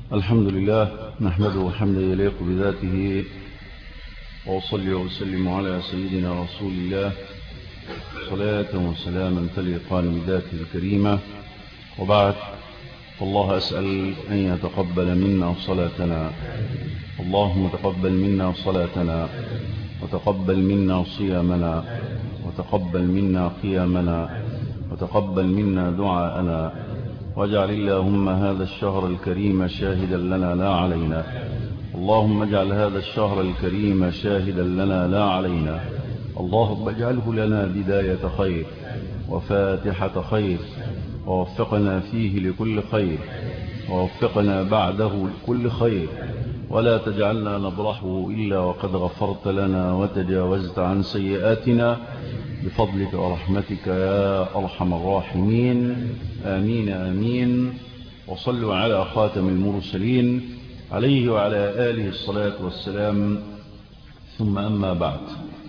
الحمد لله نحمده حمدا يليق بذاته وأصلي وأسلم على سيدنا رسول الله صلاة وسلاما تليقان بذاته الكريمة وبعد فالله أسأل أن يتقبل منا صلاتنا اللهم تقبل منا صلاتنا وتقبل منا صيامنا وتقبل منا قيامنا وتقبل منا دعاءنا واجعل اللهم هذا الشهر الكريم شاهدا لنا لا علينا اللهم اجعل هذا الشهر الكريم شاهدا لنا لا علينا اللهم اجعله لنا بداية خير وفاتحة خير ووفقنا فيه لكل خير ووفقنا بعده لكل خير ولا تجعلنا نبرحه إلا وقد غفرت لنا وتجاوزت عن سيئاتنا بفضلك ورحمتك يا أرحم الراحمين آمين آمين وصلوا على خاتم المرسلين عليه وعلى آله الصلاة والسلام ثم أما بعد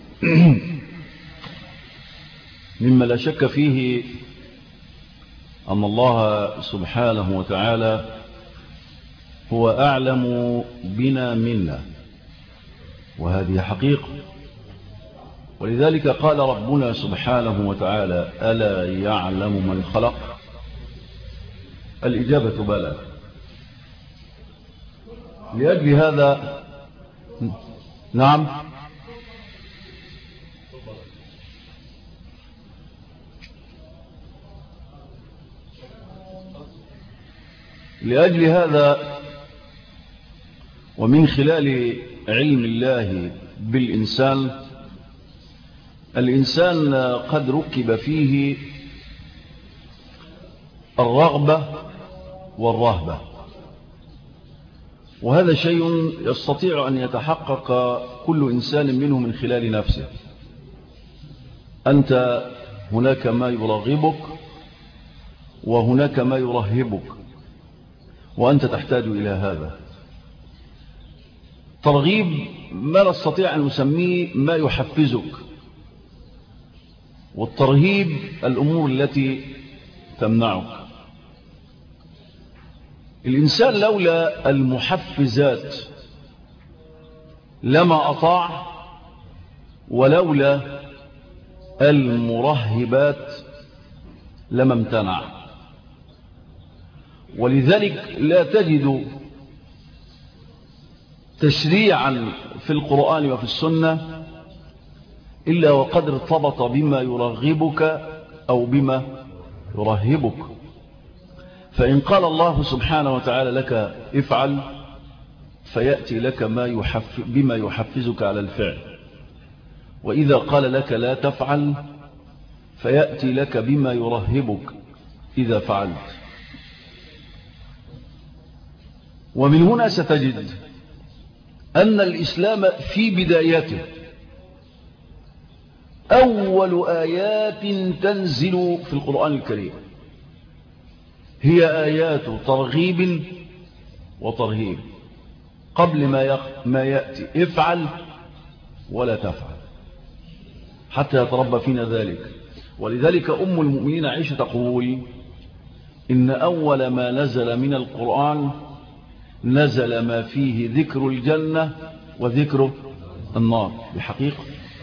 مما لا شك فيه أن الله سبحانه وتعالى هو أعلم بنا منا وهذه حقيقة ولذلك قال ربنا سبحانه وتعالى ألا يعلم من خلق الإجابة بلى لأجل هذا نعم لأجل هذا ومن خلال علم الله بالإنسان الإنسان قد ركب فيه الرغبة والرهبة وهذا شيء يستطيع أن يتحقق كل إنسان منه من خلال نفسه أنت هناك ما يرغبك وهناك ما يرهبك وأنت تحتاج إلى هذا ترغيب ما نستطيع أن نسميه ما يحفزك والترهيب الأمور التي تمنعك الإنسان لولا المحفزات لما أطاع ولولا المرهبات لما امتنع ولذلك لا تجد تشريعا في القرآن وفي السنة إلا وقد ارتبط بما يرغبك أو بما يرهبك فإن قال الله سبحانه وتعالى لك افعل فيأتي لك ما يحف بما يحفزك على الفعل وإذا قال لك لا تفعل فيأتي لك بما يرهبك إذا فعلت ومن هنا ستجد أن الإسلام في بدايته أول آيات تنزل في القرآن الكريم هي آيات ترغيب وترهيب قبل ما ما يأتي افعل ولا تفعل حتى يتربى فينا ذلك ولذلك أم المؤمنين عائشة تقول إن أول ما نزل من القرآن نزل ما فيه ذكر الجنة وذكر النار بحقيقة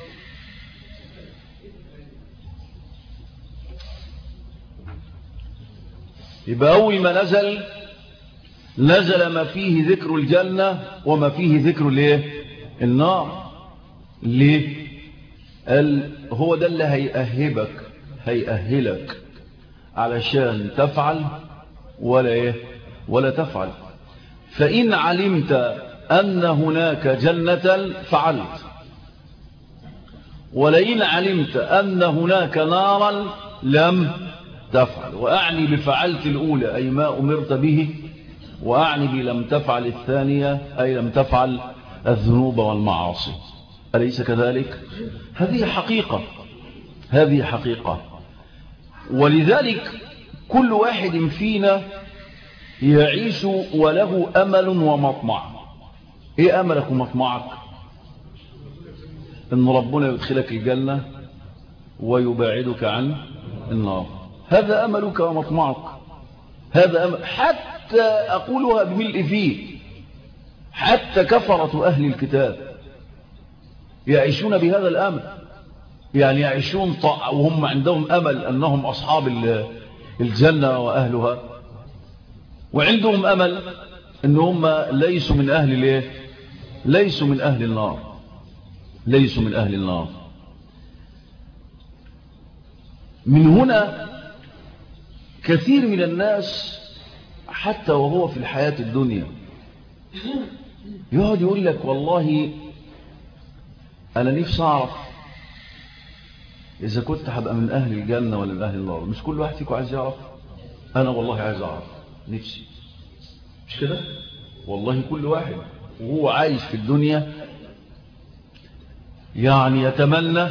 يبقى أول ما نزل نزل ما فيه ذكر الجنة وما فيه ذكر الايه النار ليه قال هو ده اللي هيأهبك هيأهلك علشان تفعل ولا ايه ولا تفعل فإن علمت أن هناك جنة فعلت ولئن علمت أن هناك نارا لم تفعل وأعني بفعلت الأولى أي ما أمرت به وأعني بلم تفعل الثانية أي لم تفعل الذنوب والمعاصي أليس كذلك؟ هذه حقيقة هذه حقيقة ولذلك كل واحد فينا يعيش وله أمل ومطمع إيه أملك ومطمعك إن ربنا يدخلك الجنة ويباعدك عن النار هذا أملك ومطمعك هذا أمل حتى أقولها بملء فيه حتى كفرة أهل الكتاب يعيشون بهذا الأمل يعني يعيشون طاعة وهم عندهم أمل أنهم أصحاب الجنة وأهلها وعندهم أمل أنهم ليسوا من أهل الايه ليسوا من أهل النار ليسوا من أهل النار من هنا كثير من الناس حتى وهو في الحياة الدنيا يقعد يقول لك والله أنا نفسي أعرف إذا كنت هبقى من أهل الجنة ولا من أهل النار مش كل واحد فيكم عايز يعرف أنا والله عايز أعرف نفسي مش كده والله كل واحد وهو عايش في الدنيا يعني يتمنى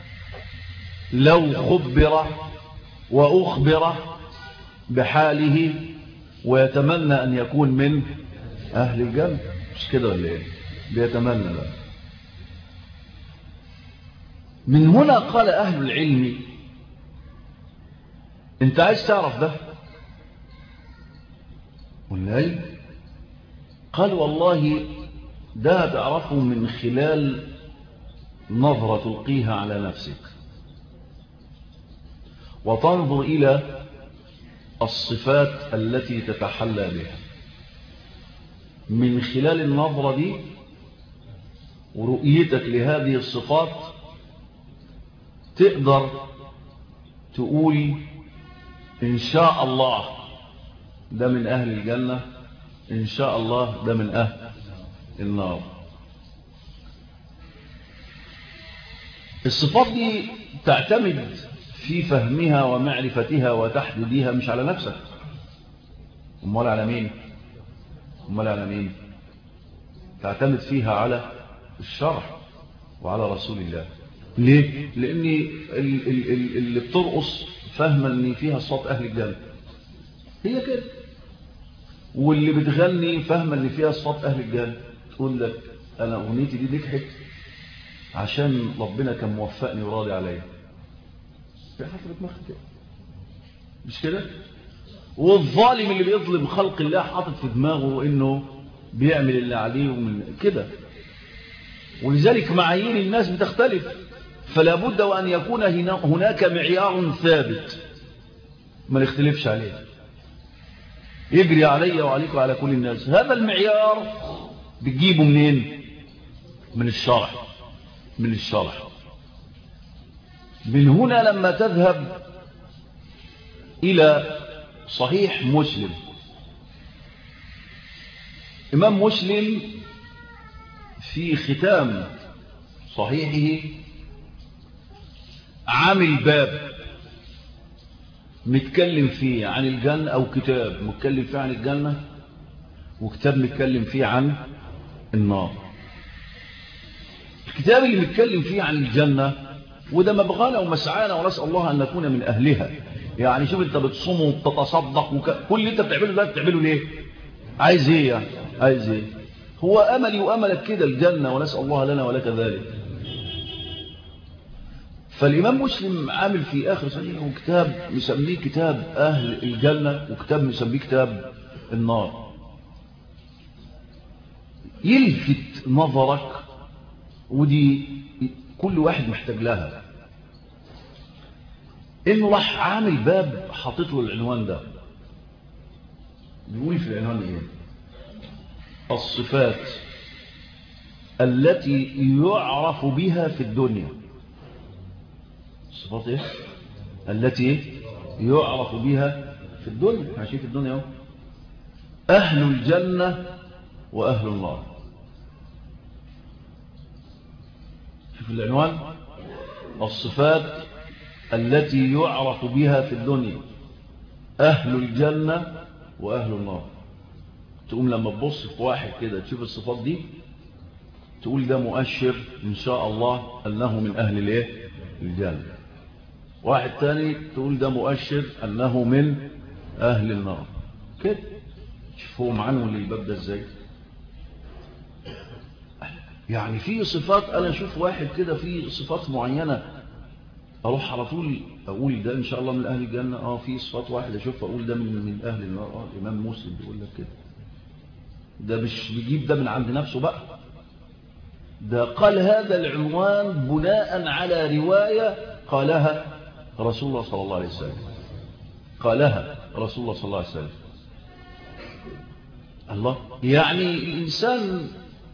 لو خبر وأخبر بحاله ويتمنى أن يكون من أهل الجنة مش كده ولا إيه بيتمنى لا من هنا قال أهل العلم أنت عايز تعرف ده ولا إيه قال والله ده تعرفه من خلال نظرة تلقيها على نفسك وتنظر إلى الصفات التي تتحلى بها من خلال النظرة دي ورؤيتك لهذه الصفات تقدر تقول إن شاء الله ده من أهل الجنة إن شاء الله ده من أهل النار الصفات دي تعتمد في فهمها ومعرفتها وتحديدها مش على نفسك امال على مين امال على مين تعتمد فيها على الشرع وعلى رسول الله ليه لان اللي بترقص فاهمه ان فيها صوت اهل الجنه هي كده واللي بتغني فاهمه ان فيها صوت اهل الجنه تقول لك انا اغنيتي دي نجحت عشان ربنا كان موفقني وراضي عليا في حسب دماغك كده مش كده والظالم اللي بيظلم خلق الله حاطط في دماغه انه بيعمل اللي عليه ومن كده ولذلك معايير الناس بتختلف فلا بد وان يكون هناك معيار ثابت ما نختلفش عليه يجري علي وعليك وعلى كل الناس هذا المعيار بتجيبه منين من الشرع من الشرع من هنا لما تذهب إلى صحيح مسلم إمام مسلم في ختام صحيحه عامل باب متكلم فيه عن الجنة أو كتاب متكلم فيه عن الجنة وكتاب متكلم فيه عن النار الكتاب اللي متكلم فيه عن الجنة وده مبغانا ومسعانا ونسأل الله أن نكون من أهلها يعني شوف انت بتصوم وبتتصدق وك... كل اللي انت بتعمله ده بتعمله ليه عايز ايه يعني عايز ايه هو املي واملك كده الجنة ونسأل الله لنا ولك ذلك فالإمام مسلم عامل في آخر صحيحه كتاب مسميه كتاب أهل الجنة وكتاب مسميه كتاب النار يلفت نظرك ودي كل واحد محتاج لها انه راح عامل باب حاطط له العنوان ده بيقول في العنوان ايه الصفات التي يعرف بها في الدنيا الصفات ايه التي يعرف بها في الدنيا ماشي في الدنيا اهو اهل الجنه واهل النار شوف العنوان الصفات التي يعرف بها في الدنيا أهل الجنة وأهل النار تقوم لما تبص في واحد كده تشوف الصفات دي تقول ده مؤشر إن شاء الله أنه من أهل الايه الجنة واحد تاني تقول ده مؤشر أنه من أهل النار كده شوفوا عنه للباب ده ازاي يعني في صفات أنا أشوف واحد كده في صفات معينة اروح على طول اقول ده ان شاء الله من اهل الجنه اه في صفات واحده اشوف اقول ده من من اهل النار اه الامام مسلم بيقول لك كده ده مش بيجيب ده من عند نفسه بقى ده قال هذا العنوان بناء على روايه قالها رسول الله صلى الله عليه وسلم قالها رسول الله صلى الله عليه وسلم الله يعني الإنسان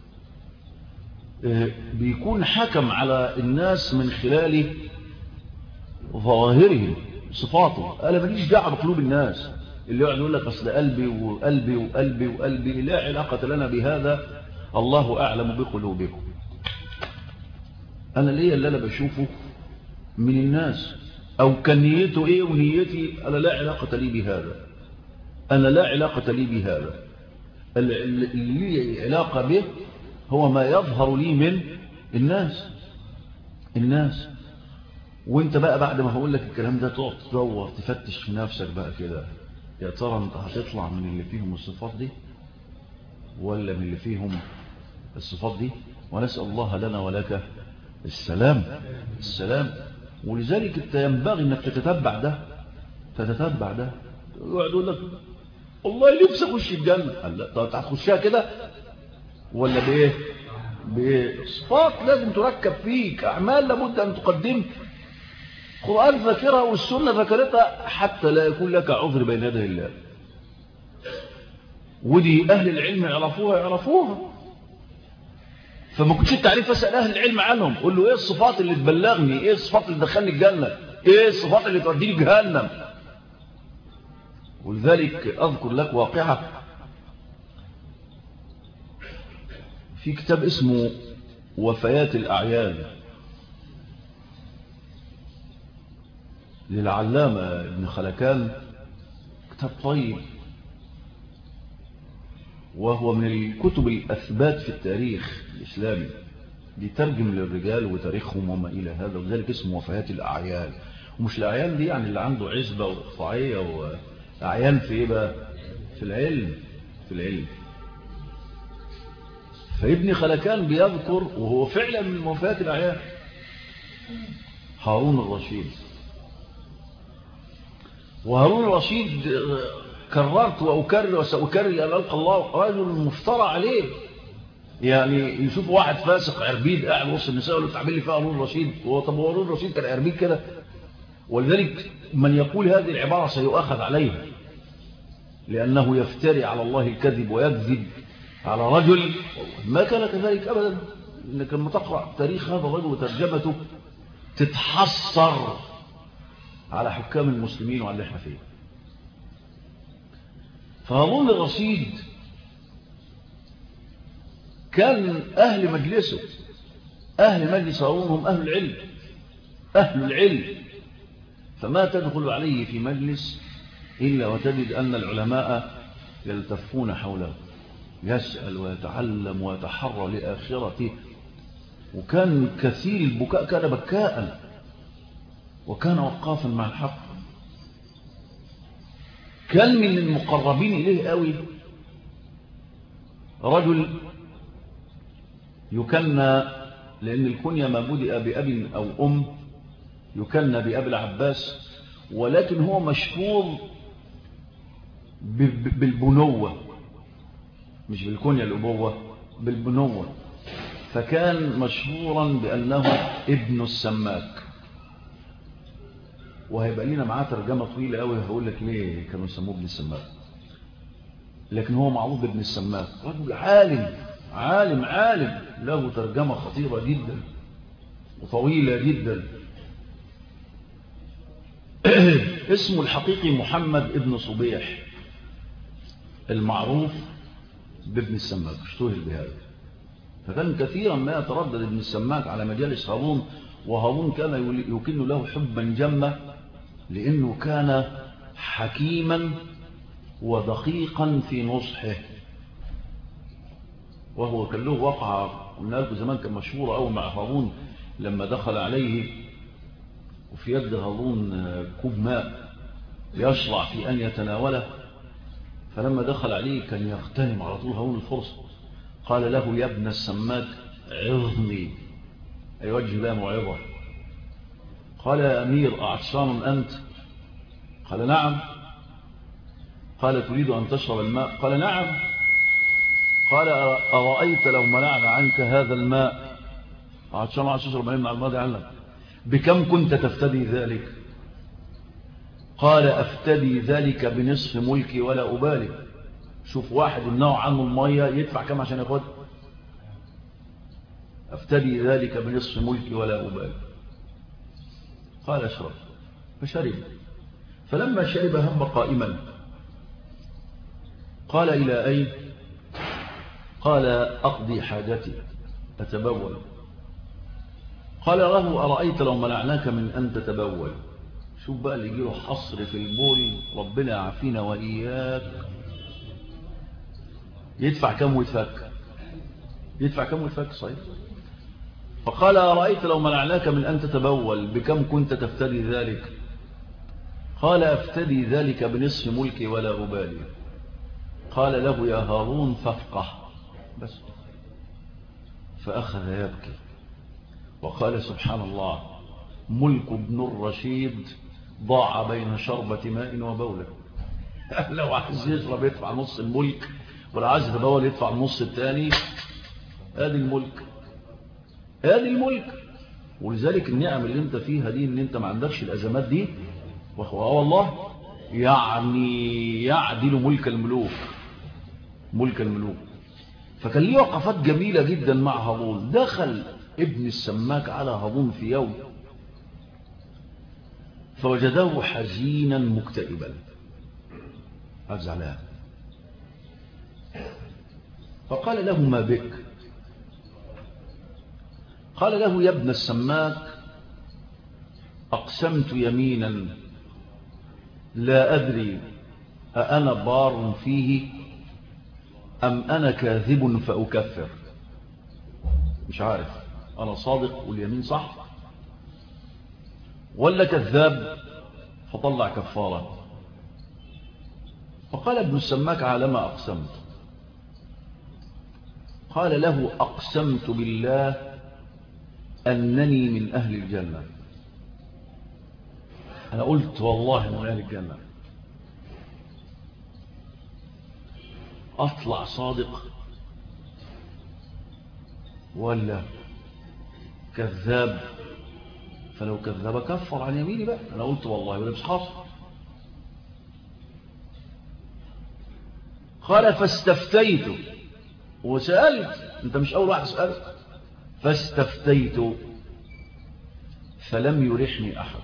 بيكون حكم على الناس من خلال ظواهرهم صفاته أنا ماليش دعوه بقلوب الناس اللي يقعد يقول لك أصل قلبي وقلبي وقلبي وقلبي لا علاقة لنا بهذا الله أعلم بقلوبكم أنا ليه اللي أنا بشوفه من الناس أو كان نيته إيه ونيتي أنا لا علاقة لي بهذا أنا لا علاقة لي بهذا اللي لي علاقة به هو ما يظهر لي من الناس الناس وانت بقى بعد ما هقول لك الكلام ده تقعد تدور تفتش في نفسك بقى كده يا ترى انت هتطلع من اللي فيهم الصفات دي ولا من اللي فيهم الصفات دي ونسأل الله لنا ولك السلام السلام ولذلك انت ينبغي انك تتتبع ده تتتبع ده يقعد يقول لك والله نفسي اخش الجنه قال لا طب هتخشها كده ولا بايه بايه صفات لازم تركب فيك اعمال لابد ان تقدمك القران ذاكرها والسنه ذكرتها حتى لا يكون لك عذر بين يدي الله ودي اهل العلم يعرفوها يعرفوها فما كنتش انت عارف اسال اهل العلم عنهم قول له ايه الصفات اللي تبلغني ايه الصفات اللي تدخلني الجنه ايه الصفات اللي توديني جهنم ولذلك اذكر لك واقعه في كتاب اسمه وفيات الاعيان للعلامه ابن خلكان كتاب طيب وهو من الكتب الأثبات في التاريخ الإسلامي بيترجم للرجال وتاريخهم وما إلى هذا وذلك اسمه وفيات الأعيان ومش الأعيان دي يعني اللي عنده عزبة وإقطاعية وأعيان في إيه بقى في العلم في العلم فابن خلكان بيذكر وهو فعلا من وفيات الأعيان هارون الرشيد وهارون الرشيد كررت وأكرر وسأكرر أن ألقى الله رجل مفترى عليه يعني يشوف واحد فاسق عربيد قاعد وسط النساء يقول له تعمل لي فيها هارون رشيد هو طب هارون رشيد كان عربيد كده ولذلك من يقول هذه العبارة سيؤخذ عليها لأنه يفتري على الله الكذب ويكذب على رجل ما كان كذلك أبدا إنك لما تقرأ تاريخ هذا الرجل وترجمته تتحسر على حكام المسلمين وعلى اللي احنا فيه فهارون الرشيد كان أهل مجلسه أهل مجلس هارون هم أهل العلم أهل العلم فما تدخل عليه في مجلس إلا وتجد أن العلماء يلتفون حوله يسأل ويتعلم ويتحرى لآخرته وكان كثير البكاء كان بكاء وكان وقافا مع الحق كان من المقربين إليه قوي رجل يكنى لأن الكنية ما بدأ بأب أو أم يكنى بأب العباس ولكن هو مشهور بالبنوة مش بالكنية الأبوة بالبنوة فكان مشهورا بأنه ابن السماك وهيبقى لنا معاه ترجمة طويلة قوي هقول لك ليه كانوا يسموه ابن السماك لكن هو معروف بابن السماك رجل عالم عالم عالم له ترجمة خطيرة جدا وطويلة جدا اسمه الحقيقي محمد ابن صبيح المعروف بابن السماك اشتهر بهذا فكان كثيرا ما يتردد ابن السماك على مجالس هارون وهارون كان يكن له حبا جما لأنه كان حكيما ودقيقا في نصحه وهو كان له وقعة قلنا لكم زمان كان مشهورة أول مع هارون لما دخل عليه وفي يد هارون كوب ماء يشرع في أن يتناوله فلما دخل عليه كان يغتنم على طول هارون الفرصة قال له يا ابن السماك عظني أي وجه لا موعظة قال يا أمير أعطشان أنت قال نعم قال تريد أن تشرب الماء قال نعم قال أرأيت لو منعنا عنك هذا الماء عطشان عايز تشرب ماء مع الماضي عنك بكم كنت تفتدي ذلك قال أفتدي ذلك بنصف ملكي ولا أبالي شوف واحد يمنعه عنه المية يدفع كم عشان ياخد أفتدي ذلك بنصف ملكي ولا أبالي قال اشرب فشرب فلما شرب هم قائما قال إلى أين قال أقضي حاجتي أتبول قال له أرأيت لو منعناك من أن تتبول شوف بقى اللي يجيله حصر في البول ربنا يعافينا وإياك يدفع كم ويتفك يدفع كم ويتفك صحيح فقال أرأيت لو منعناك من أن تتبول بكم كنت تفتدي ذلك قال أفتدي ذلك بنصف ملكي ولا أبالي قال له يا هارون فافقه بس فأخذ يبكي وقال سبحان الله ملك ابن الرشيد ضاع بين شربة ماء وبولة لو عايز يشرب يدفع نص الملك ولو عايز يتبول يدفع النص الثاني ادي الملك ادي الملك ولذلك النعم اللي انت فيها دي ان انت ما عندكش الازمات دي وهو والله يعني يعدل ملك الملوك ملك الملوك فكان ليه وقفات جميلة جدا مع هارون دخل ابن السماك على هارون في يوم فوجده حزينا مكتئبا زعلان فقال له ما بك قال له يا ابن السماك أقسمت يمينا لا أدري أأنا بار فيه أم أنا كاذب فأكفر مش عارف أنا صادق واليمين صح ولا كذاب فطلع كفارة فقال ابن السماك على ما أقسمت قال له أقسمت بالله أنني من أهل الجنة أنا قلت والله من أهل الجنة أطلع صادق ولا كذاب فلو كذب كفر عن يميني بقى أنا قلت والله ولا مش حاصل قال فاستفتيت وسألت انت مش أول واحد سألت فاستفتيت فلم يرحني أحد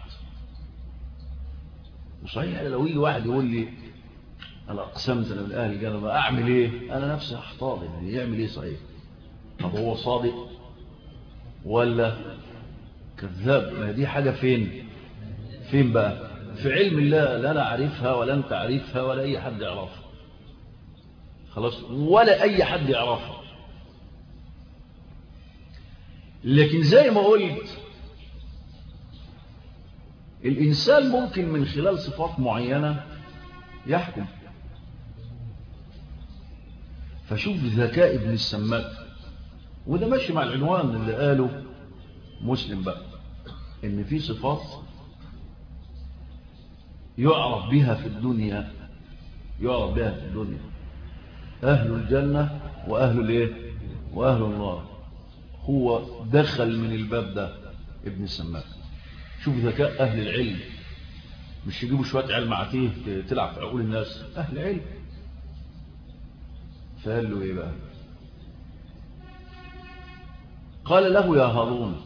وصحيح لو يجي واحد يقول لي أنا أقسمت أنا من أهل الجنة أعمل إيه أنا نفسي أحتاض يعني يعمل إيه صحيح طب هو صادق ولا كذاب ما دي حاجة فين فين بقى في علم الله لا أنا أعرفها ولا أنت عارفها ولا أي حد يعرفها خلاص ولا أي حد يعرفها لكن زي ما قلت الإنسان ممكن من خلال صفات معينة يحكم فشوف ذكاء ابن السماك وده ماشي مع العنوان اللي قاله مسلم بقى ان في صفات يعرف بها في الدنيا يعرف بها في الدنيا أهل الجنة وأهل الايه وأهل النار هو دخل من الباب ده ابن السماك شوف ذكاء أهل العلم مش يجيبوا شوية علم عتيه تلعب في عقول الناس أهل علم فقال له إيه بقى قال له يا هارون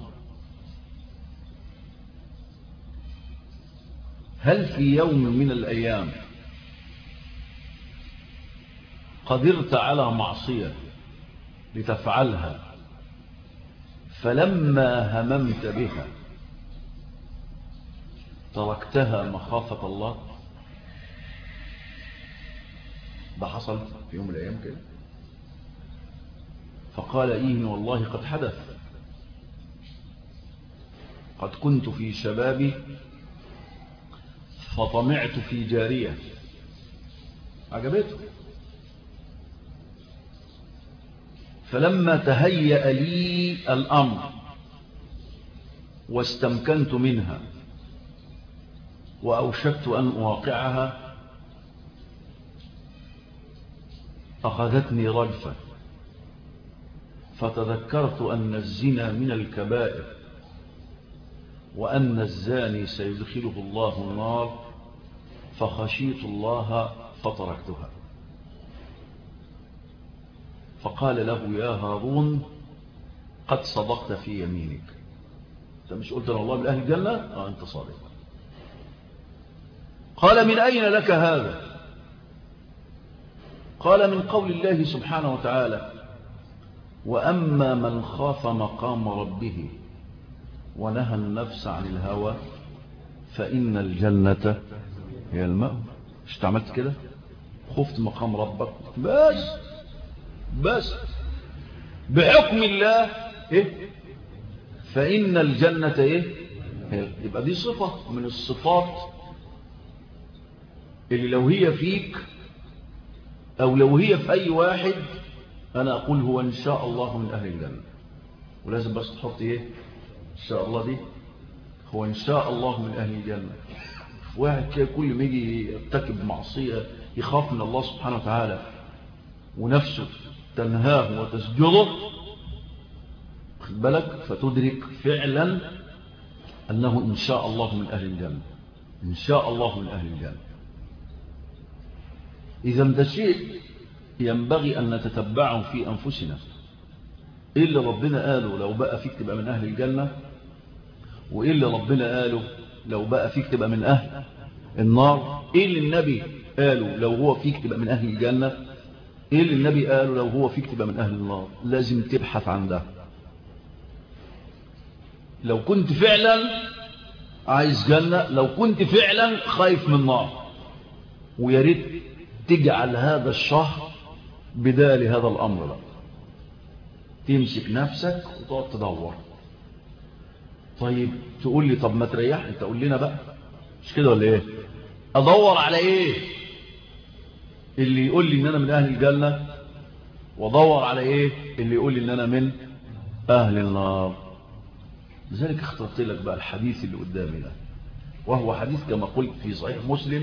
هل في يوم من الأيام قدرت على معصية لتفعلها فلما هممت بها تركتها مخافة الله ده حصل في يوم من الأيام كده فقال إيه والله قد حدث قد كنت في شبابي فطمعت في جارية عجبته فلما تهيأ لي الأمر واستمكنت منها وأوشكت أن أواقعها أخذتني رجفة فتذكرت أن الزنا من الكبائر وأن الزاني سيدخله الله النار فخشيت الله فتركتها فقال له يا هارون قد صدقت في يمينك انت مش قلت الله من أهل الجنة آه أنت صادق قال من أين لك هذا قال من قول الله سبحانه وتعالى وأما من خاف مقام ربه ونهى النفس عن الهوى فإن الجنة هي المأوى مش عملت كده خفت مقام ربك بس بس بحكم الله إيه؟ فإن الجنة إيه؟ يبقى دي صفة من الصفات اللي لو هي فيك أو لو هي في أي واحد أنا أقول هو إن شاء الله من أهل الجنة ولازم بس تحط إيه إن شاء الله دي هو إن شاء الله من أهل الجنة واحد كده كل ما يجي يرتكب معصية يخاف من الله سبحانه وتعالى ونفسه تنهاه وتسجده خد بالك فتدرك فعلا أنه إن شاء الله من أهل الجنة إن شاء الله من أهل الجنة إذا ده شيء ينبغي أن نتتبعه في أنفسنا إيه اللي ربنا قاله لو بقى فيك تبقى من أهل الجنة وإيه اللي ربنا قاله لو بقى فيك تبقى من أهل النار إيه اللي النبي قاله لو هو فيك تبقى من أهل الجنة إيه اللي النبي قاله لو هو فيك تبقى من أهل النار لازم تبحث عن ده لو كنت فعلا عايز جنة لو كنت فعلا خايف من نار ويا ريت تجعل هذا الشهر بداية لهذا الأمر بقى تمسك نفسك وتقعد تدور طيب تقول لي طب ما تريح انت قول لنا بقى مش كده ولا ايه ادور على ايه اللي يقول لي ان انا من اهل الجنة وادور على ايه اللي يقول لي ان انا من اهل النار لذلك اخترت لك بقى الحديث اللي قدامي ده وهو حديث كما قلت في صحيح مسلم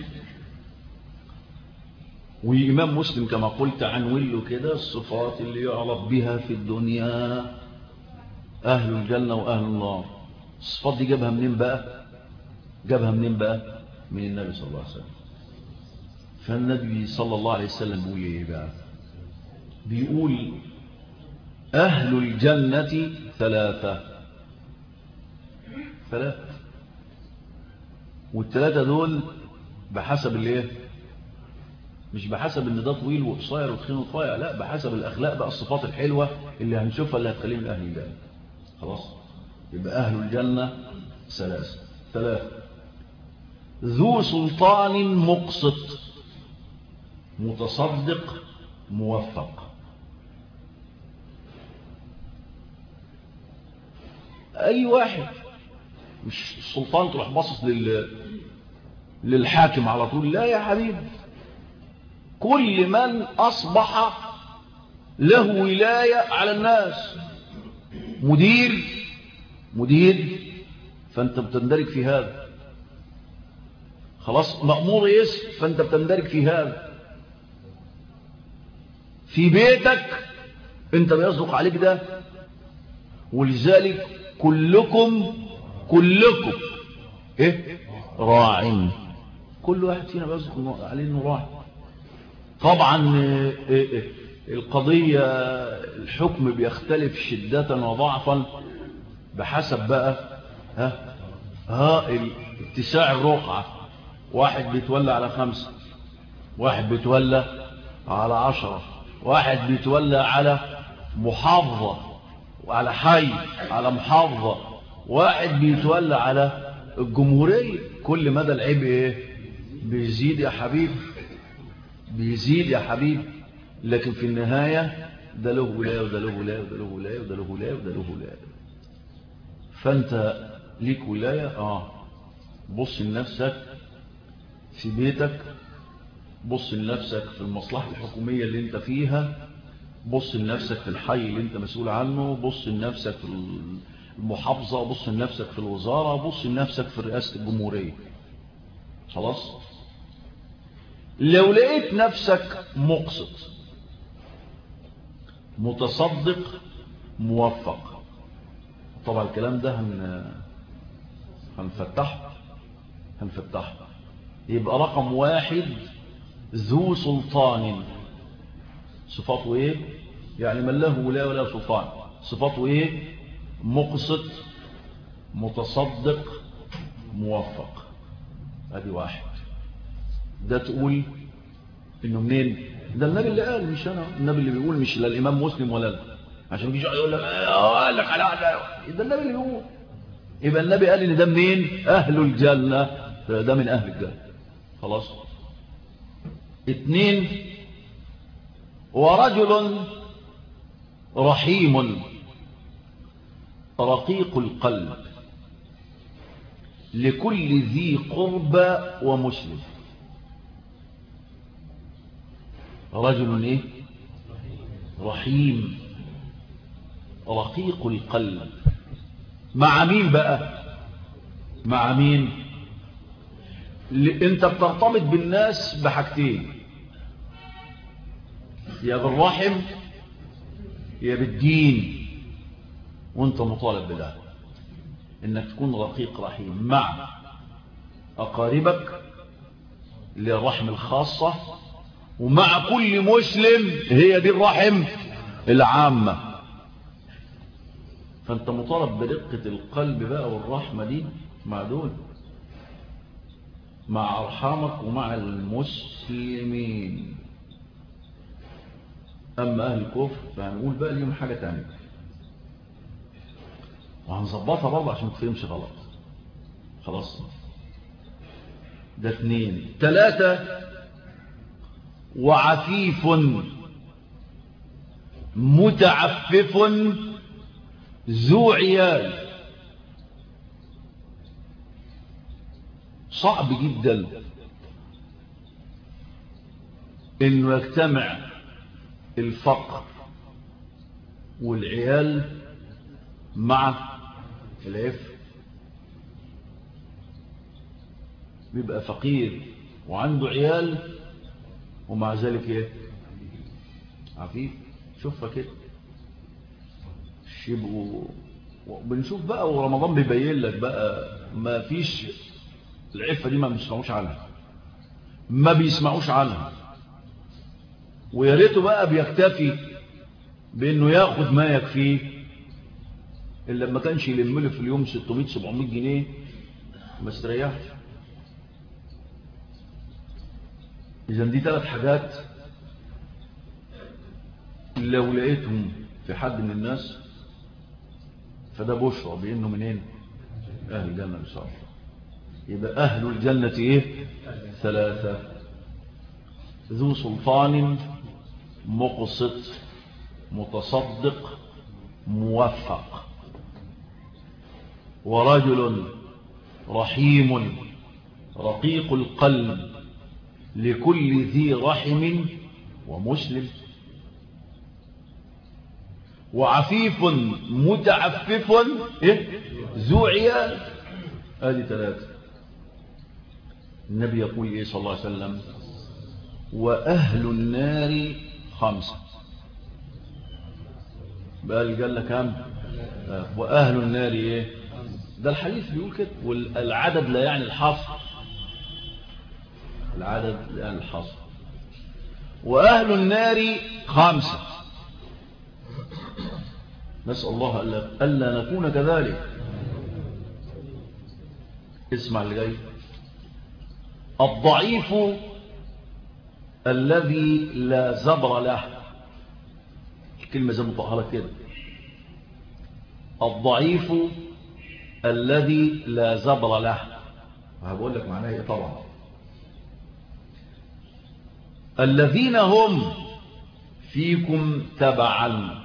وإمام مسلم كما قلت عنون له كده الصفات اللي يعرف بها في الدنيا أهل الجنة وأهل النار الصفات دي جابها منين بقى جابها منين بقى من النبي صلى الله عليه وسلم فالنبي صلى الله عليه وسلم بيقول ايه بقى بيقول أهل الجنة ثلاثة ثلاثة والثلاثة دول بحسب الايه مش بحسب ان ده طويل وقصير وتخين ورفيع لا بحسب الاخلاق بقى الصفات الحلوه اللي هنشوفها اللي هتخليه من اهل الجنه خلاص يبقى اهل الجنه ثلاثه ثلاثه ذو سلطان مقسط متصدق موفق اي واحد مش السلطان تروح باصص لل للحاكم على طول لا يا حبيبي كل من أصبح له ولاية على الناس مدير مدير فأنت بتندرج في هذا خلاص مأمور اسم فأنت بتندرج في هذا في بيتك أنت بيصدق عليك ده ولذلك كلكم كلكم ايه راع كل واحد فينا بيصدق عليه انه راعي طبعا القضية الحكم بيختلف شدة وضعفا بحسب بقى ها ها اتساع الرقعة واحد بيتولى على خمسة واحد بيتولى على عشرة واحد بيتولى على محافظة وعلى حي على محافظة واحد بيتولى على الجمهورية كل مدى العيب ايه بيزيد يا حبيبي بيزيد يا حبيبي لكن في النهاية ده له ولاية وده له ولاية وده له ولاية وده له ولاية وده له ولاية فانت ليك ولاية اه بص لنفسك في بيتك بص لنفسك في المصلحة الحكومية اللي انت فيها بص لنفسك في الحي اللي انت مسؤول عنه بص لنفسك في المحافظة بص لنفسك في الوزارة بص لنفسك في رئاسة الجمهورية خلاص لو لقيت نفسك مقسط متصدق موفق طبعا الكلام ده هن... هنفتحه هنفتحه يبقى رقم واحد ذو سلطان صفاته ايه يعني من له ولا ولا سلطان صفاته ايه مقسط متصدق موفق ادي واحد ده تقول انه منين ده النبي اللي قال مش انا النبي اللي بيقول مش لا الامام مسلم ولا لا عشان يجي يقول لك قال لك على ده النبي اللي بيقول يبقى النبي قال ان ده منين اهل الجنه ده من اهل الجنه خلاص اثنين ورجل رحيم رقيق القلب لكل ذي قربى ومسلم رجل ايه رحيم رقيق القلب مع مين بقى مع مين انت بترتبط بالناس بحاجتين يا بالرحم يا بالدين وانت مطالب بده انك تكون رقيق رحيم مع اقاربك للرحم الخاصة ومع كل مسلم هي دي الرحم العامة فانت مطالب برقة القلب بقى والرحمة دي مع دول مع أرحامك ومع المسلمين أما أهل الكفر فهنقول بقى اليوم حاجة تانية وهنظبطها برضه عشان تفهمش غلط خلاص ده اثنين ثلاثة وعفيف متعفف ذو عيال صعب جدا انه يجتمع الفقر والعيال مع العف بيبقى فقير وعنده عيال ومع ذلك ايه عفيف شوفها كده يبقوا بنشوف بقى ورمضان بيبين لك بقى ما فيش العفة دي ما بيسمعوش عنها ما بيسمعوش عنها ويا ريته بقى بيكتفي بانه ياخد ما يكفيه الا لما كانش يلم له في اليوم 600 700 جنيه ما استريحش اذا دي ثلاث حاجات لو لقيتهم في حد من الناس فده بشرى بانه منين اهل الجنه ان شاء الله يبقى اهل الجنه ايه ثلاثه ذو سلطان مقسط متصدق موفق ورجل رحيم رقيق القلب لكل ذي رحم ومسلم وعفيف متعفف إيه؟ ذو عيال هذه ثلاثة النبي يقول إيه صلى الله عليه وسلم وأهل النار خمسة بقى قال لك كم وأهل النار إيه ده الحديث بيقول كده والعدد لا يعني الحصر العدد لا يعني الحصر وأهل النار خمسة نسأل الله ألا نكون كذلك اسمع اللي جاي الضعيف الذي لا زبر له الكلمة زي مطهرة كده الضعيف الذي لا زبر له وهقول لك معناه ايه طبعا الذين هم فيكم تبعا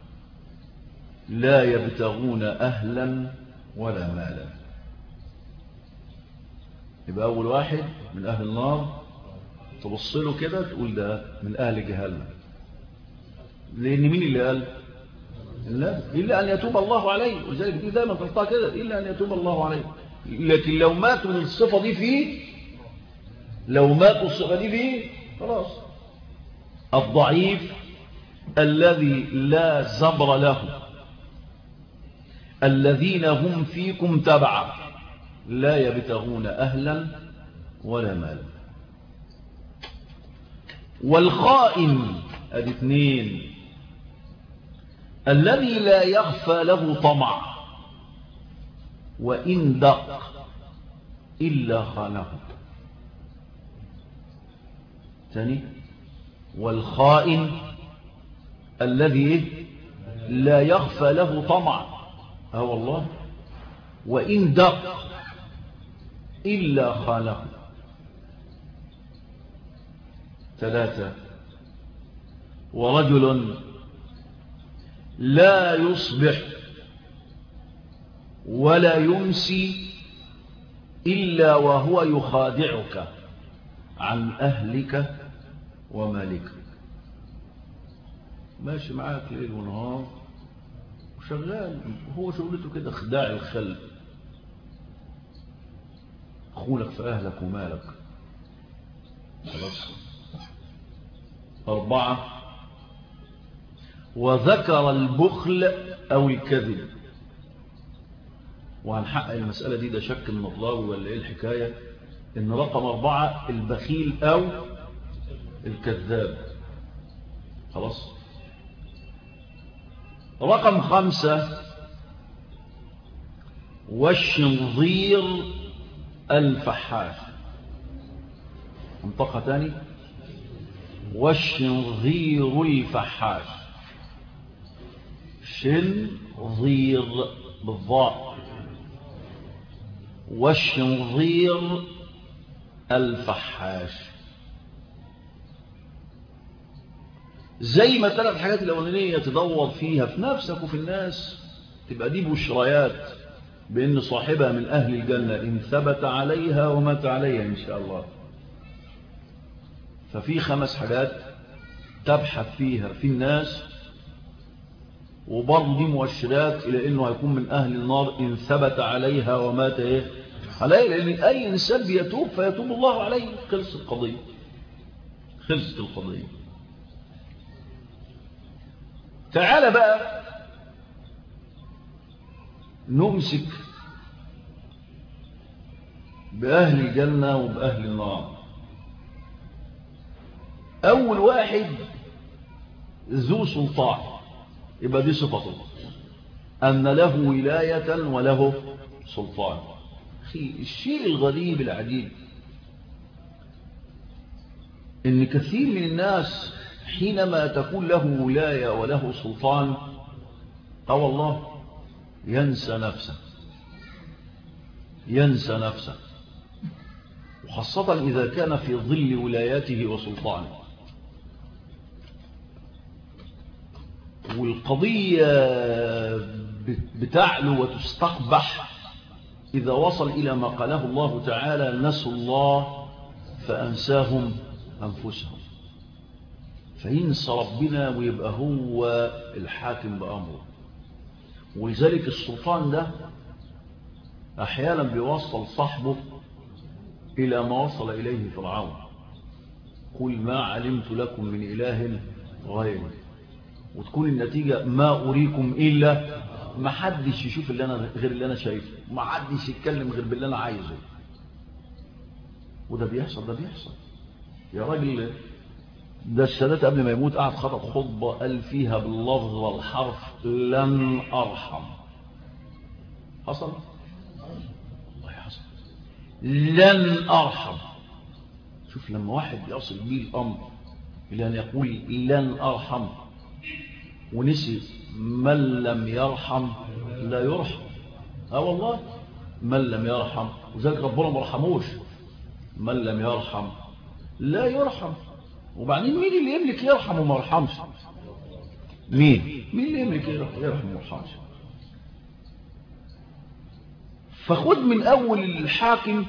لا يبتغون أهلا ولا مالا يبقى أول واحد من أهل النار تبص له كده تقول ده من أهل جهنم لأن مين اللي قال لا إلا أن يتوب الله عليه ولذلك دي دايما تلقاها كده إلا أن يتوب الله عليه لكن لو مات من الصفة دي فيه لو ماتوا الصفة دي فيه خلاص الضعيف الذي لا زبر له الذين هم فيكم تبعا لا يبتغون أهلا ولا مالا والخائن الاثنين الذي لا يخفى له طمع وإن دق إلا خانه ثاني والخائن الذي لا يخفى له طمع اه والله وإن دق إلا خانه ثلاثة ورجل لا يصبح ولا يمسي إلا وهو يخادعك عن أهلك ومالك ماشي معاك ليل ونهار وشغال هو شغلته كده خداع الخلق خولك في أهلك ومالك خلاص أربعة وذكر البخل أو الكذب وهنحقق المسألة دي ده شك النطلاوي ولا إيه الحكاية إن رقم أربعة البخيل أو الكذاب خلاص رقم خمسة والشنظير الفحاش منطقة تاني والشنظير الفحاش شنظير بالضاء والشنظير الفحاش زي ما الثلاث حاجات الأولانية تدور فيها في نفسك وفي الناس تبقى دي بشريات بأن صاحبها من أهل الجنة إن ثبت عليها ومات عليها إن شاء الله ففي خمس حاجات تبحث فيها في الناس وبرضه دي مؤشرات إلى أنه هيكون من أهل النار إن ثبت عليها ومات إيه عليه لأن أي إنسان بيتوب فيتوب الله عليه خلص القضية خلصت القضية تعال بقى نمسك بأهل الجنة وبأهل النار أول واحد ذو سلطان يبقى دي صفته أن له ولاية وله سلطان الشيء الغريب العجيب إن كثير من الناس حينما تكون له ولاية وله سلطان أو الله ينسى نفسه ينسى نفسه وخاصة إذا كان في ظل ولايته وسلطانه والقضية بتعلو وتستقبح إذا وصل إلى ما قاله الله تعالى نسوا الله فأنساهم أنفسهم فينسى ربنا ويبقى هو الحاكم بأمره ولذلك السلطان ده أحيانا بيوصل صاحبه إلى ما وصل إليه فرعون قل ما علمت لكم من إله غيري وتكون النتيجة ما أريكم إلا ما حدش يشوف اللي أنا غير اللي أنا شايفه ما حدش يتكلم غير باللي أنا عايزه وده بيحصل ده بيحصل يا راجل ده السادات قبل ما يموت قعد خطب خطبة قال فيها باللفظ والحرف لن أرحم حصل والله حصل لن أرحم شوف لما واحد يصل بيه الأمر إلى أن يقول لن أرحم ونسي من لم يرحم لا يرحم اه والله من لم يرحم وذلك ربنا ما رحموش من لم يرحم لا يرحم وبعدين مين اللي يملك يرحم وما يرحمش مين مين اللي يملك يرحم وما يرحمش فخد من اول الحاكم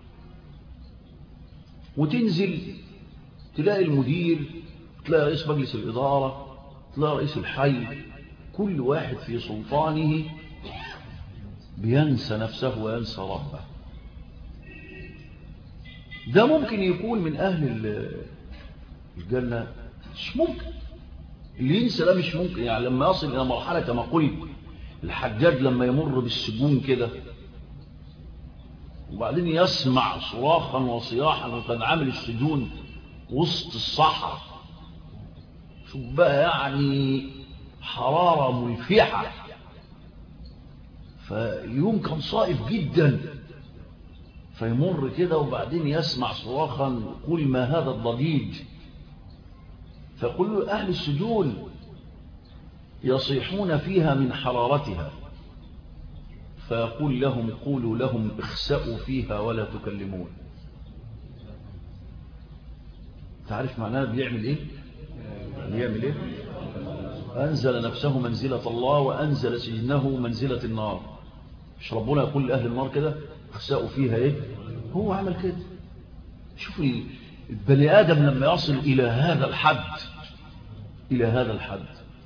وتنزل تلاقي المدير تلاقي رئيس مجلس الإدارة تلاقي رئيس الحي كل واحد في سلطانه بينسى نفسه وينسى ربه ده ممكن يكون من أهل الجنة مش ممكن اللي ينسى ده مش ممكن يعني لما يصل إلى مرحلة كما قلت الحجاج لما يمر بالسجون كده وبعدين يسمع صراخا وصياحا وكان عامل السجون وسط الصحراء شوف بقى يعني حرارة ملفحة فيوم كان صائف جدا فيمر كده وبعدين يسمع صراخا يقول ما هذا الضجيج فيقول له أهل السجون يصيحون فيها من حرارتها فيقول لهم قولوا لهم اخسأوا فيها ولا تكلمون تعرف معناه بيعمل ايه بيعمل ايه أنزل نفسه منزلة الله وأنزل سجنه منزلة النار مش ربنا يقول لأهل النار كده اخسأوا فيها ايه هو عمل كده شوف البني آدم لما يصل إلى هذا الحد إلى هذا الحد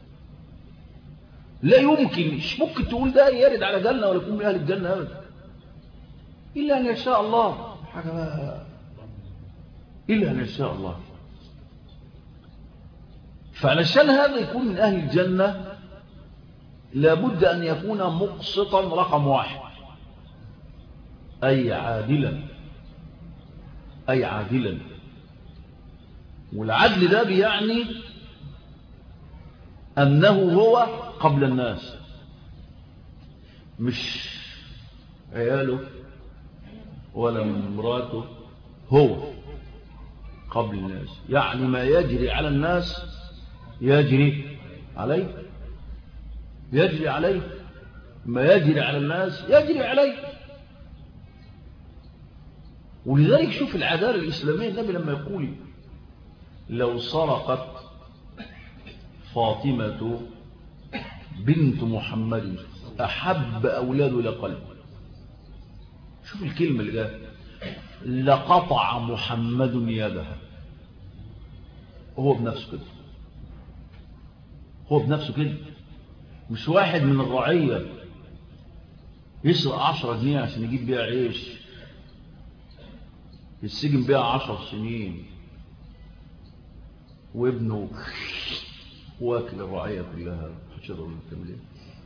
لا يمكن مش ممكن تقول ده يرد على جنة ولا يكون من أهل الجنة أبدا إلا أن يشاء الله حاجة بقى إلا أن يشاء الله فعلشان هذا يكون من أهل الجنة لابد أن يكون مقسطا رقم واحد أي عادلا أي عادلا والعدل ده بيعني أنه هو قبل الناس مش عياله ولا مراته هو قبل الناس يعني ما يجري على الناس يجري عليه يجري عليه ما يجري على الناس يجري عليه ولذلك شوف العدالة الإسلامية النبي لما يقول لو سرقت فاطمة بنت محمد أحب أولاده لقلب شوف الكلمة اللي جاء لقطع محمد يدها هو بنفسه كده هو بنفسه كده مش واحد من الرعية يسرق عشرة جنيه عشان يجيب بيها عيش يتسجن بيها عشر سنين وابنه واكل الرعية كلها حشروا الكاملين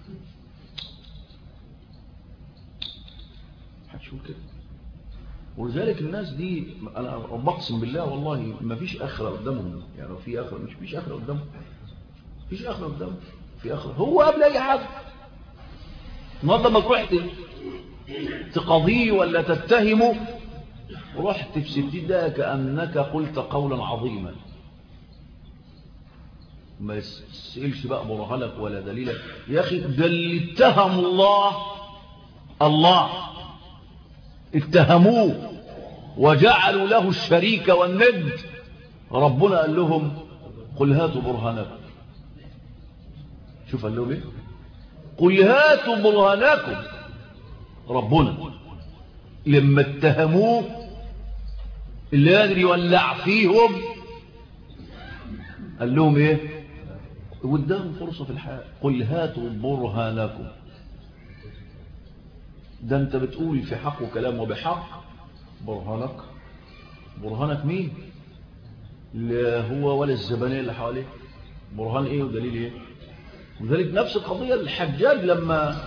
هتشوف كده ولذلك الناس دي انا بقسم بالله والله ما فيش اخره قدامهم يعني في اخره مش فيش اخره قدامهم فيش اخره قدامهم في اخره هو قبل اي حاجه النهارده لما تروح تقضيه ولا تتهمه رحت في ستين دقيقه كانك قلت قولا عظيما ما يسألش بقى برهنك ولا دليلك يا أخي ده اللي اتهم الله الله اتهموه وجعلوا له الشريك والند ربنا قال لهم قل هاتوا برهانكم شوف قال لهم ايه قل هاتوا برهانكم ربنا لما اتهموه اللي يدري ولع فيهم قال لهم ايه واداهم فرصة في الحياة قل هاتوا برهانكم ده انت بتقول في حق وكلام وبحق برهانك برهانك مين لا هو ولا الزبانية اللي حواليه برهان ايه ودليل ايه وذلك نفس القضية الحجاج لما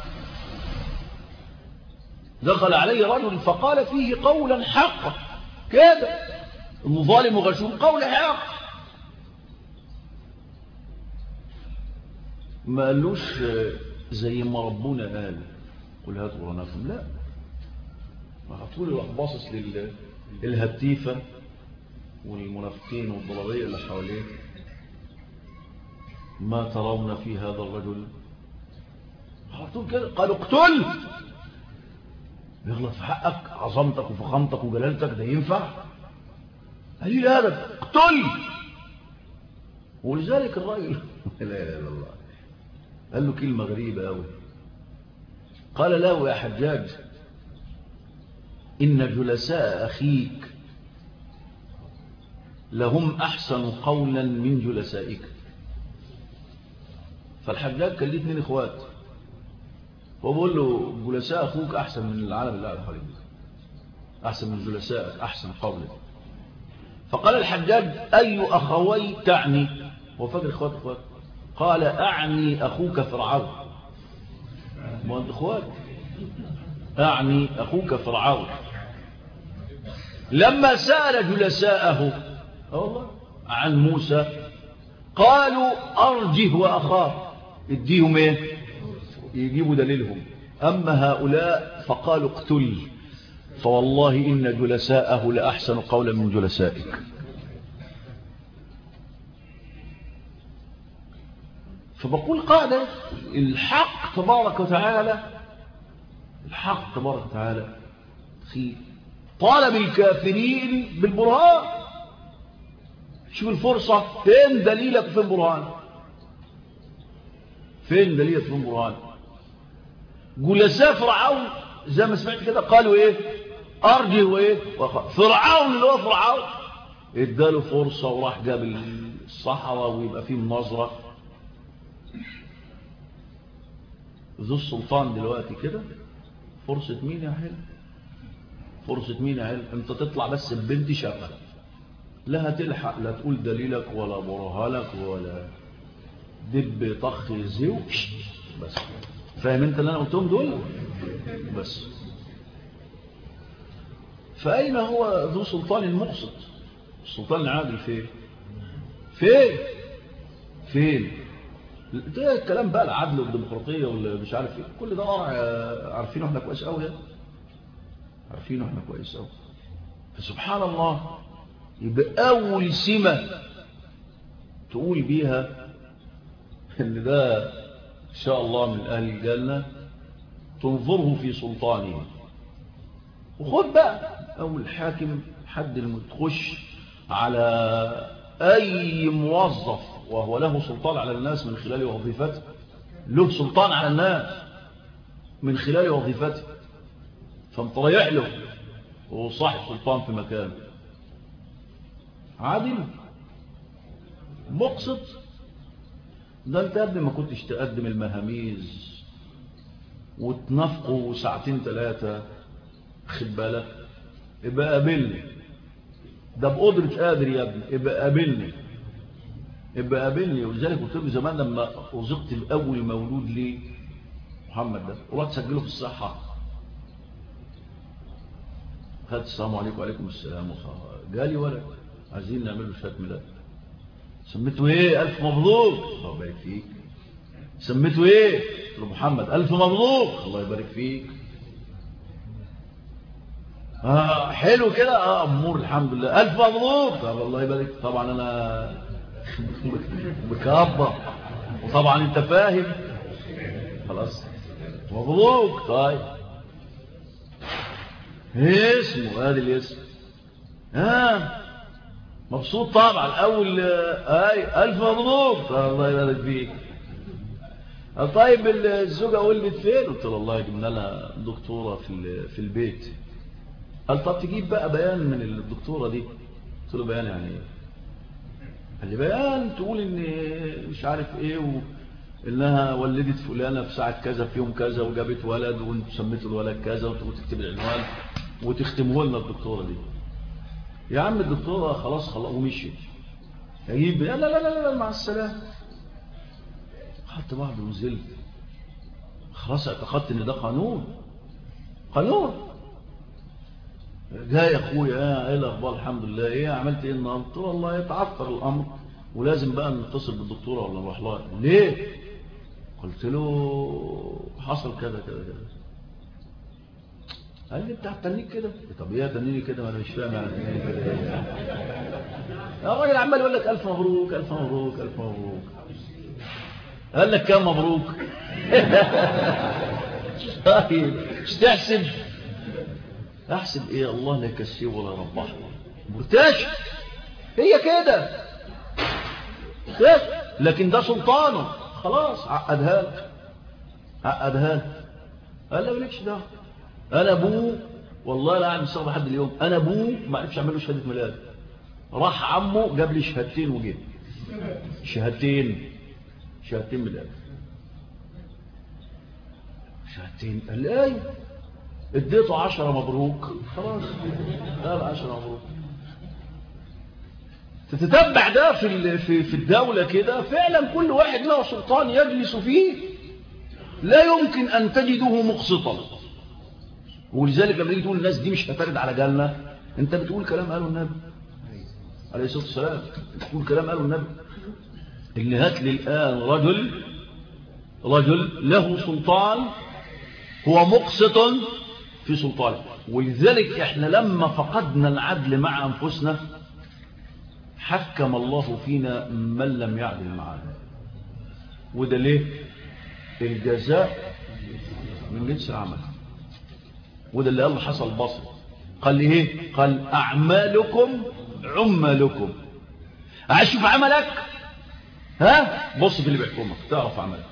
دخل عليه رجل فقال فيه قولا حقا كده المظالم وغشوم قول حق ما قالوش زي ما ربنا قال قل هاتوا برهانكم لا هتقول راح باصص للهتيفة والمنافقين والضلالية اللي حواليه ما ترون في هذا الرجل هتقول كده قالوا اقتل بيغلط في حقك عظمتك وفخامتك وجلالتك ده ينفع قليل هذا اقتل ولذلك الراجل لا اله الا الله قال له كلمة غريبة أوي قال له يا حجاج إن جلساء أخيك لهم أحسن قولا من جلسائك فالحجاج كان ليه اثنين اخوات هو بيقول له جلساء أخوك أحسن من العالم اللي قاعد حواليك أحسن من جلسائك أحسن قولا فقال الحجاج أي أخوي تعني هو فاكر إخوات إخوات قال أعني أخوك فرعون ما أنت إخوات أعني أخوك فرعون لما سأل جلساءه الله عن موسى قالوا أرجه وأخاه اديهم ايه يجيبوا دليلهم أما هؤلاء فقالوا اقتل فوالله إن جلساءه لأحسن قولا من جلسائك فبقول قاعدة الحق تبارك وتعالى الحق تبارك وتعالى في طالب الكافرين بالبرهان شوف الفرصة فين دليلك في البرهان فين دليلك في البرهان جلساء فرعون زي ما سمعت كده قالوا ايه ارجه وايه فرعون اللي هو فرعون اداله فرصة وراح جاب الصحراء ويبقى فيه مناظرة ذو السلطان دلوقتي كده فرصة مين يا حلو فرصة مين يا حلو انت تطلع بس ببنت شافة لا هتلحق لا تقول دليلك ولا برهانك ولا دب طخ زيو بس فاهم انت اللي انا قلتهم دول بس فأين هو ذو سلطان المقسط السلطان العادل فين فين فين ده الكلام بقى العدل والديمقراطيه واللي مش عارف ايه كل ده عارفينه احنا كويس قوي عارفينه احنا كويس قوي فسبحان الله يبقى اول سمه تقول بيها ان ده ان شاء الله من اهل الجنه تنظره في سلطانه وخد بقى اول حاكم حد المتخش على اي موظف وهو له سلطان على الناس من خلال وظيفته له سلطان على الناس من خلال وظيفته فانت رايح له وهو صاحب سلطان في مكانه عادل مقسط ده انت قبل ما كنتش تقدم المهاميز وتنفقوا ساعتين ثلاثة خد بالك يبقى قابلني ده بقدرة قادر يا ابني يبقى قابلني يبقى قابلني ولذلك قلت له زمان لما رزقت الاول مولود لي محمد ده ورحت سجله في الصحه خدت السلام عليكم وعليكم السلام جالي ولد عايزين نعمل له شهاده ميلاد سميته ايه الف مبروك الله يبارك فيك سميته ايه قلت له محمد الف مبروك الله يبارك فيك آه حلو كده اه امور الحمد لله الف مبروك طب الله يبارك طبعا انا مكبر وطبعا انت فاهم خلاص مبروك طيب اسمه ادي الاسم ها مبسوط طبعا اول اي الف مبروك طيب الله يبارك فيك طيب الزوجه ولدت فين قلت له والله جبنا لها دكتوره في في البيت قال طب تجيب بقى بيان من الدكتوره دي قلت له بيان يعني ايه قال لي بيان تقول ان مش عارف ايه و... انها ولدت فلانه في ساعه كذا في يوم كذا وجابت ولد وانت سميت الولد كذا وانت تكتب العنوان وتختمه لنا الدكتوره دي يا عم الدكتوره خلاص خلاص ومشيت اجيب لا لا لا لا مع السلامه خدت بعض ونزلت خلاص اعتقدت ان ده قانون قانون جاي اخويا ايه الاخبار الحمد لله ايه عملت ايه النهارده قلت له والله يتعثر الامر ولازم بقى نتصل بالدكتوره ولا نروح لها ليه قلت له حصل كذا كذا كذا قال لي انت هتنيك كده طب ايه هتنيني كده ما انا مش فاهم يعني ايه كده يا راجل عمال يقول لك الف مبروك الف مبروك الف مبروك قال لك كام مبروك طيب مش تحسب احسب ايه الله لا يكسيه ولا يربحه مرتاش هي كده لكن ده سلطانه خلاص عقدها لك عقدها لك قال لا مالكش دعوه انا ابوه والله لا اعلم الصبح لحد اليوم انا ابوه ما عرفش اعمل له شهاده ميلاد راح عمه جاب لي شهادتين وجه شهادتين شهادتين ميلاد شهادتين قال لي ايوه اديته عشرة مبروك خلاص لا عشرة مبروك تتتبع ده في في في الدولة كده فعلا كل واحد له سلطان يجلس فيه لا يمكن أن تجده مقسطا ولذلك لما تيجي تقول الناس دي مش هترد على جالنا انت بتقول كلام قاله النبي عليه الصلاة والسلام بتقول كلام قاله النبي اللي هات لي الآن رجل رجل له سلطان هو مقسط في سلطانه ولذلك احنا لما فقدنا العدل مع أنفسنا حكم الله فينا من لم يعدل معنا وده ليه الجزاء من جنس العمل وده اللي قال حصل بصر قال لي ايه قال اعمالكم عمالكم عايز تشوف عملك ها بص في اللي بيحكمك تعرف عملك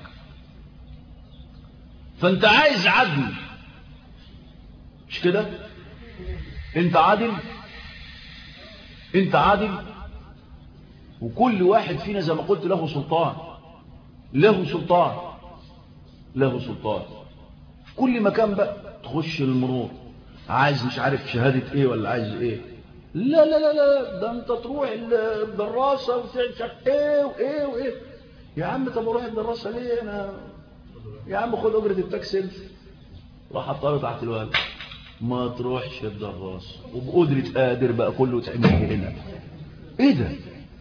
فانت عايز عدل مش كده انت عادل انت عادل وكل واحد فينا زي ما قلت له سلطان له سلطان له سلطان في كل مكان بقى تخش المرور عايز مش عارف شهادة ايه ولا عايز ايه لا لا لا لا ده انت تروح الدراسة وتعمل ايه وايه وايه يا عم طب اروح الدراسة ليه انا يا عم خد اجرة التاكسي راح اضطر تحت الوالد ما تروحش الدراسة وبقدرة قادر بقى كله تعمل هنا ايه ده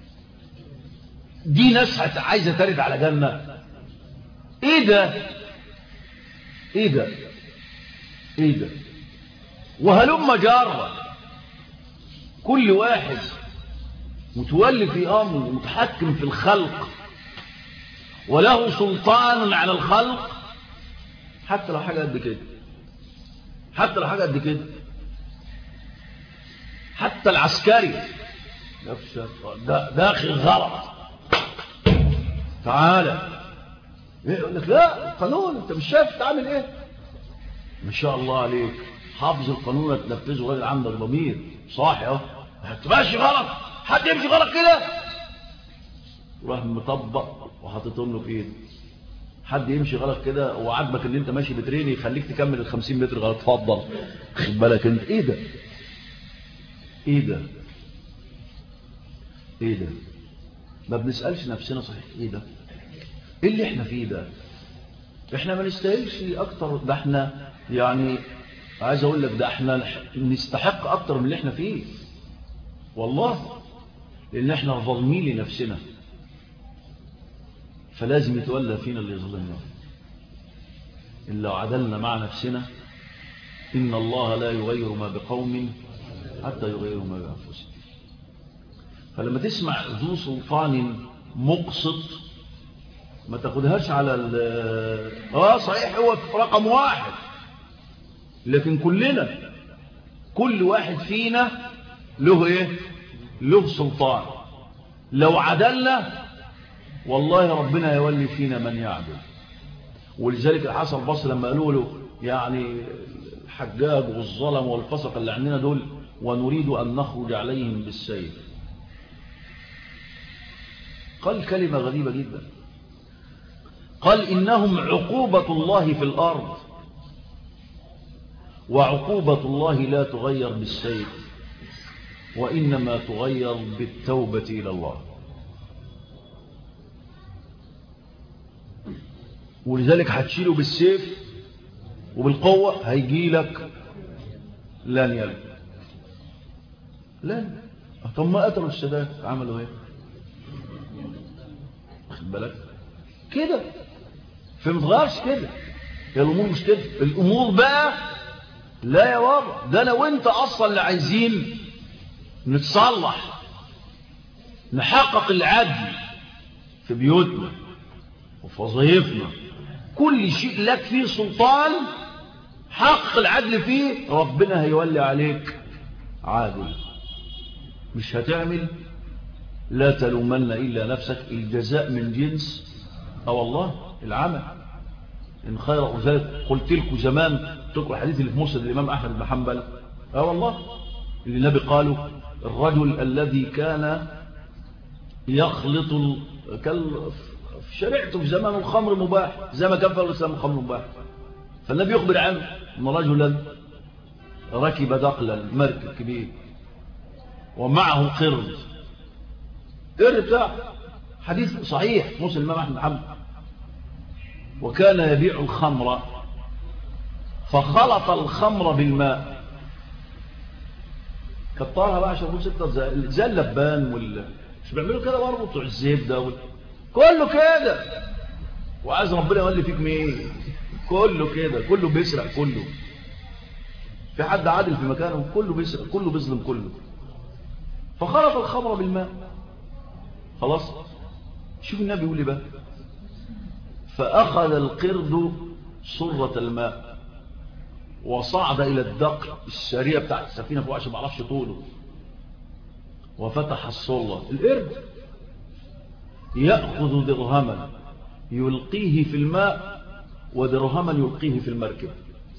دي ناس عايزة ترد على جنة ايه ده ايه ده ايه ده وهلم جارة كل واحد متولي في امر متحكم في الخلق وله سلطان على الخلق حتى لو حاجة قد كده حتى لو حاجة قد كده حتى العسكري داخل غلط تعالى يقول لك لا قانون انت مش شايف تعمل ايه ما شاء الله عليك حافظ القانون تنفذه راجل عندك ضمير صاحي اهو ما تبقاش غلط حد يمشي غلط كده راح مطبق وحاططهم له في ايده حد يمشي غلط كده وعاجبك ان انت ماشي بتريني يخليك تكمل ال 50 متر غلط اتفضل خد بالك انت ايه ده ايه ده ايه ده ما بنسالش نفسنا صحيح ايه ده ايه اللي احنا فيه ده احنا ما نستاهلش اكتر ده احنا يعني عايز اقول لك ده احنا نستحق اكتر من اللي احنا فيه والله لان احنا ظالمين لنفسنا فلازم يتولى فينا اللي يظلمنا إن لو عدلنا مع نفسنا إن الله لا يغير ما بقوم حتى يغيروا ما بأنفسهم فلما تسمع ذو سلطان مقسط ما تاخدهاش على ال اه صحيح هو رقم واحد لكن كلنا كل واحد فينا له ايه له سلطان لو عدلنا والله ربنا يولي فينا من يعدل ولذلك الحسن البصري لما قالوا له يعني الحجاج والظلم والفسق اللي عندنا دول ونريد أن نخرج عليهم بالسيف قال كلمة غريبة جدا قال إنهم عقوبة الله في الأرض وعقوبة الله لا تغير بالسيف وإنما تغير بالتوبة إلى الله ولذلك هتشيله بالسيف وبالقوة هيجي لك لن يلد لن طب ما قتلوا السادات عملوا ايه واخد بالك كده فمتغيرش كده هي الامور مش كده الامور بقى لا يا بابا ده انا وانت اصلا اللي عايزين نتصلح نحقق العدل في بيوتنا وفي وظائفنا كل شيء لك فيه سلطان حق العدل فيه ربنا هيولي عليك عادل مش هتعمل لا تلومن إلا نفسك الجزاء من جنس أو الله العمل إن خير وذلك قلت لكم زمان تقرأ الحديث اللي في مسند الإمام أحمد بن حنبل اه والله اللي النبي قالوا الرجل الذي كان يخلط كال شرعته في زمان الخمر مباح زي ما كان في الإسلام الخمر مباح فالنبي يخبر عنه أن رجلا ركب دقلا مركب كبير ومعه قرد قرد بتاع حديث صحيح مسلم الإمام أحمد حمد وكان يبيع الخمر فخلط الخمر بالماء كطارها بقى عشان ستة زي اللبان وال مش بيعملوا كده برضه بتوع الزبده وال... كله كده وعايز ربنا يولي فيك مين كله كده كله بيسرق كله في حد عادل في مكانه كله بيسرق كله بيظلم كله فخلط الخمر بالماء خلاص شوف النبي يقول لي بقى فأخذ القرد صرة الماء وصعد إلى الدقل السريع بتاعت السفينة فوق عشان ما اعرفش طوله وفتح الصلة القرد يأخذ درهما يلقيه في الماء ودرهما يلقيه في المركب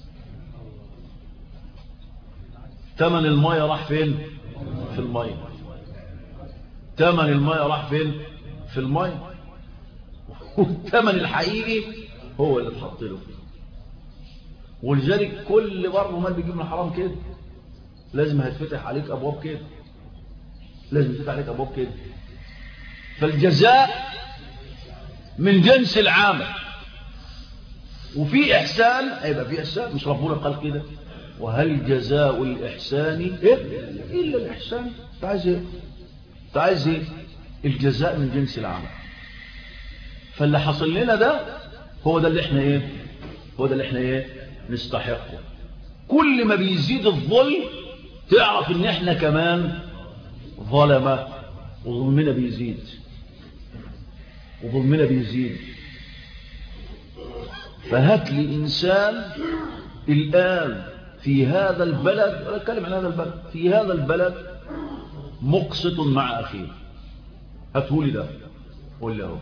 تمن المية راح فين في المية تمن المية راح فين في المية والتمن الحقيقي هو اللي اتحط له ولذلك كل بر مال بيجيب من حرام كده لازم هتفتح عليك ابواب كده لازم تفتح عليك ابواب كده فالجزاء من جنس العمل وفي احسان هيبقى في احسان مش ربنا قال كده وهل جزاء الاحسان إيه؟ الا الاحسان انت عايز ايه انت عايز ايه الجزاء من جنس العمل فاللي حصل لنا ده هو ده اللي احنا ايه هو ده اللي احنا ايه نستحقه كل ما بيزيد الظلم تعرف ان احنا كمان ظلمة وظلمنا بيزيد وظلمنا بيزيد فهات لي إنسان الآن في هذا البلد أنا أتكلم عن هذا البلد في هذا البلد مقسط مع أخيه هاته لي ده قول له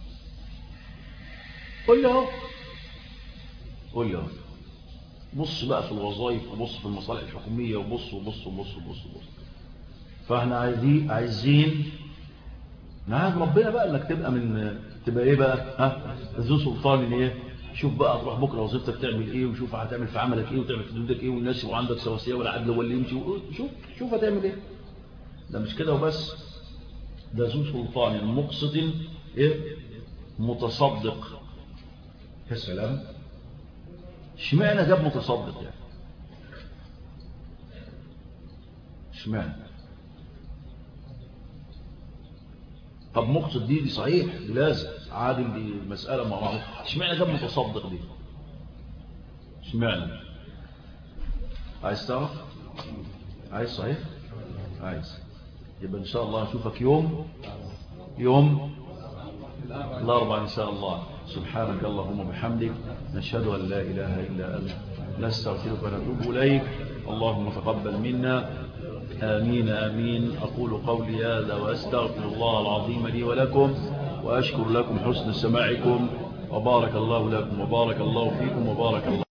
قول له قول له بص بقى في الوظائف وبص في المصالح الحكومية وبص وبص وبص وبص وبص فاحنا عايزين عايزين نعاد ربنا بقى انك تبقى من تبقى ايه بقى ها ذو سلطان ايه شوف بقى تروح بكره وظيفتك تعمل ايه وشوف هتعمل في عملك ايه وتعمل في حدودك ايه والناس وعندك سواسيه ولا عدل ولا يمشي شوف شوف هتعمل ايه ده مش كده وبس ده ذو سلطان مقسط ايه متصدق يا سلام اشمعنى جاب متصدق يعني اشمعنى طب مقصد دي دي صحيح دي لازم عادل دي مسألة معروفة اشمعنى جاب متصدق دي اشمعنى عايز تعرف عايز صحيح عايز يبقى ان شاء الله نشوفك يوم يوم الاربع ان شاء الله سبحانك اللهم وبحمدك نشهد ان لا اله الا انت نستغفرك ونتوب اليك اللهم تقبل منا آمين آمين أقول قولي هذا وأستغفر الله العظيم لي ولكم وأشكر لكم حسن سماعكم وبارك الله لكم وبارك الله فيكم وبارك الله